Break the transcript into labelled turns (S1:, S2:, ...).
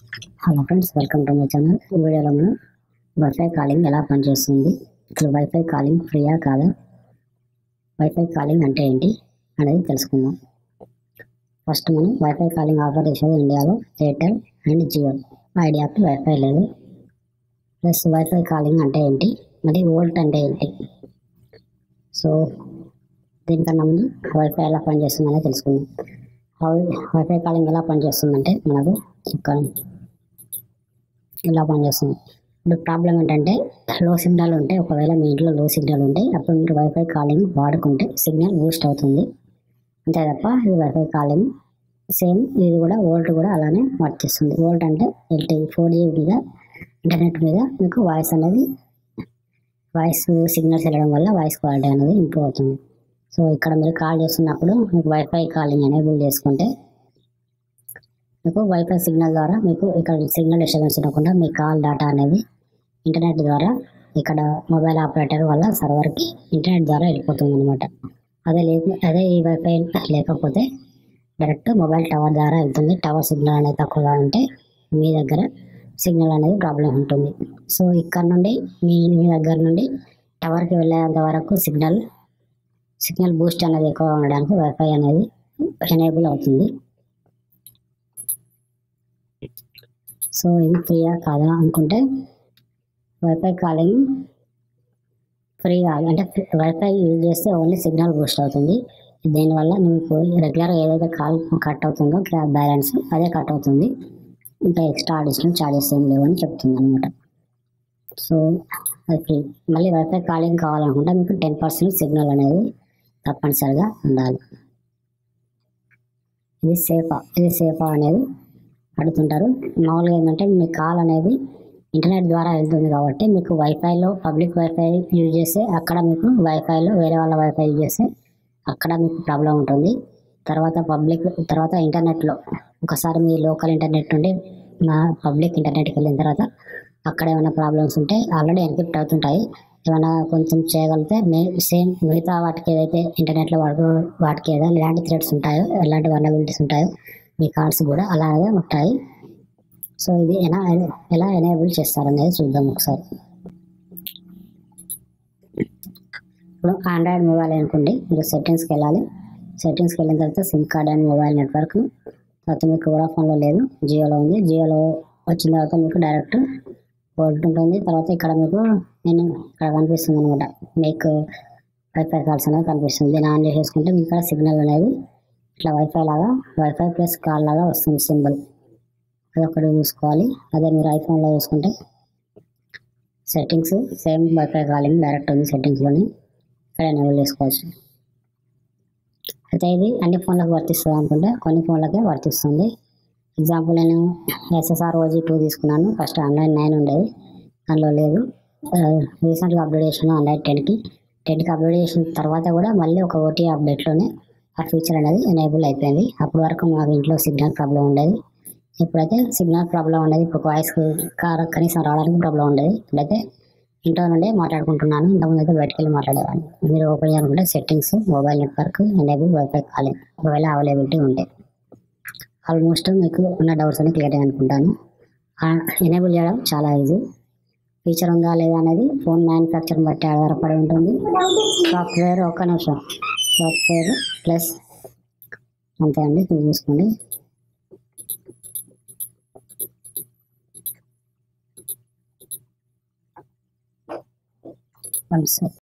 S1: hello friends welcome to my channel ఈ వీడియోలో మనం వైఫై కాలింగ్ ఎలా పనిచేస్తుంది అసలు వైఫై కాలింగ్ ఫ్రీయా కాదా వైఫై కాలింగ్ అంటే ఏంటి అనేది తెలుసుకుందాం ఫస్ట్ మనం వైఫై కాలింగ్ ఆఫర్ చేసేది ఇండియాలో ఎయిర్టెల్ అండ్ జియో ఐడియాకి వైఫై లేదు ప్లస్ వైఫై కాలింగ్ అంటే ఏంటి మరి వోల్ట్ అంటే ఏంటి సో దీనికన్నా ముందు వైఫై ఎలా పనిచేస్తుందనే తెలుసుకుందాం హౌ- వైఫై కాలింగ్ ఎలా పనిచేస్తుందంటే మనకు ఒక ఇలా పనిచేస్తుంది ఇప్పుడు ప్రాబ్లం ఏంటంటే లో సిగ్నల్ ఉంటే ఒకవేళ మీ ఇంట్లో లో సిగ్నల్ ఉంటే అప్పుడు మీరు వైఫై కాలింగ్ వాడుకుంటే సిగ్నల్ బూస్ట్ అవుతుంది అంతే తప్ప ఇది వైఫై కాలింగ్ సేమ్ ఇది కూడా వోల్ట్ కూడా అలానే వర్తిస్తుంది వోల్ట్ అంటే ఎల్టీ ఫోర్ జీ మీద ఇంటర్నెట్ మీద మీకు వాయిస్ అనేది వాయిస్ సిగ్నల్స్ వెళ్ళడం వల్ల వాయిస్ క్వాలిటీ అనేది ఇంప్రూవ్ అవుతుంది సో ఇక్కడ మీరు కాల్ చేస్తున్నప్పుడు మీకు వైఫై కాలింగ్ ఎనేబుల్ చేసుకుంటే మీకు వైఫై సిగ్నల్ ద్వారా మీకు ఇక్కడ సిగ్నల్ డిస్టర్బెన్స్ ఉండకుండా మీ కాల్ డేటా అనేది ఇంటర్నెట్ ద్వారా ఇక్కడ మొబైల్ ఆపరేటర్ వల్ల సర్వర్కి ఇంటర్నెట్ ద్వారా వెళ్ళిపోతుంది అనమాట అదే లేక అదే ఈ వైఫై లేకపోతే డైరెక్ట్ మొబైల్ టవర్ ద్వారా వెళ్తుంది టవర్ సిగ్నల్ అనేది తక్కువగా ఉంటే మీ దగ్గర సిగ్నల్ అనేది ప్రాబ్లం ఉంటుంది సో ఇక్కడ నుండి మీ మీ దగ్గర నుండి టవర్కి వెళ్ళేంత వరకు సిగ్నల్ సిగ్నల్ బూస్ట్ అనేది ఎక్కువగా ఉండడానికి వైఫై అనేది ఎనేబుల్ అవుతుంది సో ఇది ఫ్రీయా కాదా అనుకుంటే వైఫై కాలింగ్ ఫ్రీ కాదు అంటే వైఫై యూజ్ చేస్తే ఓన్లీ సిగ్నల్ బూస్ట్ అవుతుంది దీనివల్ల మీకు రెగ్యులర్గా ఏదైతే కాల్ కట్ అవుతుందో క్యాబ్ బ్యాలెన్స్ అదే కట్ అవుతుంది ఇంకా ఎక్స్ట్రా అడిషనల్ ఛార్జెస్ ఏం లేవు అని చెప్తుంది అనమాట సో అది ఫ్రీ మళ్ళీ వైఫై కాలింగ్ కావాలనుకుంటే మీకు టెన్ పర్సెంట్ సిగ్నల్ అనేది తప్పనిసరిగా ఉండాలి ఇది సేఫా ఇది సేఫా అనేది అడుగుతుంటారు మామూలుగా ఏంటంటే మీ కాల్ అనేది ఇంటర్నెట్ ద్వారా వెళ్తుంది కాబట్టి మీకు వైఫైలో పబ్లిక్ వైఫై యూజ్ చేస్తే అక్కడ మీకు వైఫైలో వేరే వాళ్ళ వైఫై యూజ్ చేస్తే అక్కడ మీకు ప్రాబ్లం ఉంటుంది తర్వాత పబ్లిక్ తర్వాత ఇంటర్నెట్లో ఒకసారి మీ లోకల్ ఇంటర్నెట్ నుండి మా పబ్లిక్ ఇంటర్నెట్కి వెళ్ళిన తర్వాత అక్కడ ఏమైనా ప్రాబ్లమ్స్ ఉంటే ఆల్రెడీ ఎన్క్రిప్ట్ అవుతుంటాయి ఏమైనా కొంచెం చేయగలిగితే మే సేమ్ మిగతా వాటికి ఏదైతే ఇంటర్నెట్లో వాడుకో వాటికి ఏదైనా ఎలాంటి థ్రెడ్స్ ఉంటాయో ఎలాంటి వనబిలిటీస్ ఉంటాయో మీ కార్డ్స్ కూడా అలాగే ఉంటాయి సో ఇది ఎలా ఎలా ఎనేబుల్ చేస్తారనేది చూద్దాం ఒకసారి ఇప్పుడు ఆండ్రాయిడ్ మొబైల్ అనుకోండి మీరు సెట్టింగ్స్కి వెళ్ళాలి సెట్టింగ్స్కి వెళ్ళిన తర్వాత SIM card and mobile network తర్వాత మీకు వోడాఫోన్లో లేదు జియోలో ఉంది జియోలో వచ్చిన తర్వాత మీకు డైరెక్ట్ వోల్ట్ ఉంటుంది తర్వాత ఇక్కడ మీకు నేను ఇక్కడ కనిపిస్తుంది అనమాట మీకు వైఫై కాల్స్ అనేది కనిపిస్తుంది దీన్ని ఆన్ చేసేసుకుంటే మీకు ఇక్కడ సిగ్నల్ అనేది ఇట్లా వైఫై లాగా వైఫై ప్లస్ కాల్ లాగా వస్తుంది సింబల్ అదొకటి చూసుకోవాలి అదే మీరు ఐఫోన్లో చూసుకుంటే settings same wifi calling direct ఉంది సెట్టింగ్స్లోని ఇక్కడ ఎనేబుల్ చేసుకోవచ్చు అయితే ఇది అన్ని ఫోన్లకు వర్తిస్తుంది అనుకుంటే కొన్ని ఫోన్లకే వర్తిస్తుంది ఎగ్జాంపుల్ నేను ఎస్ఎస్ఆర్ ఓజీ టూ తీసుకున్నాను ఫస్ట్ ఆండ్రాయిడ్ నైన్ ఉండేది దానిలో లేదు రీసెంట్గా అప్డేట్ చేసిన ఆండ్రాయిడ్ టెన్కి టెన్కి అప్డేట్ చేసిన తర్వాత కూడా మళ్ళీ ఒక ఓటీ అప్డేట్లోనే ఆ ఫీచర్ అనేది ఎనేబుల్ అయిపోయింది అప్పటి వరకు మాకు ఇంట్లో సిగ్నల్ ప్రాబ్లం ఉండేది ఇప్పుడైతే సిగ్నల్ ప్రాబ్లం ఉండేది ఇప్పుడు వాయిస్ కనీసం రావడానికి ప్రాబ్లం ఉండేది ఇప్పుడైతే ఇంట్లో నుండే మాట్లాడుకుంటున్నాను ఇంతకుముందు అయితే బయటకు వెళ్ళి మాట్లాడేవాడిని మీరు ఓపెన్ చేయాలనుకుంటే settings mobile network enable wifi calling ఒకవేళ అవైలబిలిటీ ఉంటే ఆల్మోస్ట్ మీకు ఉన్న డౌట్స్ అన్ని క్లియర్ అనుకుంటాను ఎనేబుల్ చేయడం చాలా ఈజీ ఫీచర్ ఉందా లేదా అనేది ఫోన్ మ్యానుఫ్యాక్చర్ బట్టి ఆధారపడి ఉంటుంది సాఫ్ట్వేర్ ఒక్క నిమిషం సాఫ్ట్వేర్ ప్లస్ అంతే అండి ఇది చూసుకోండి వన్ సెకండ్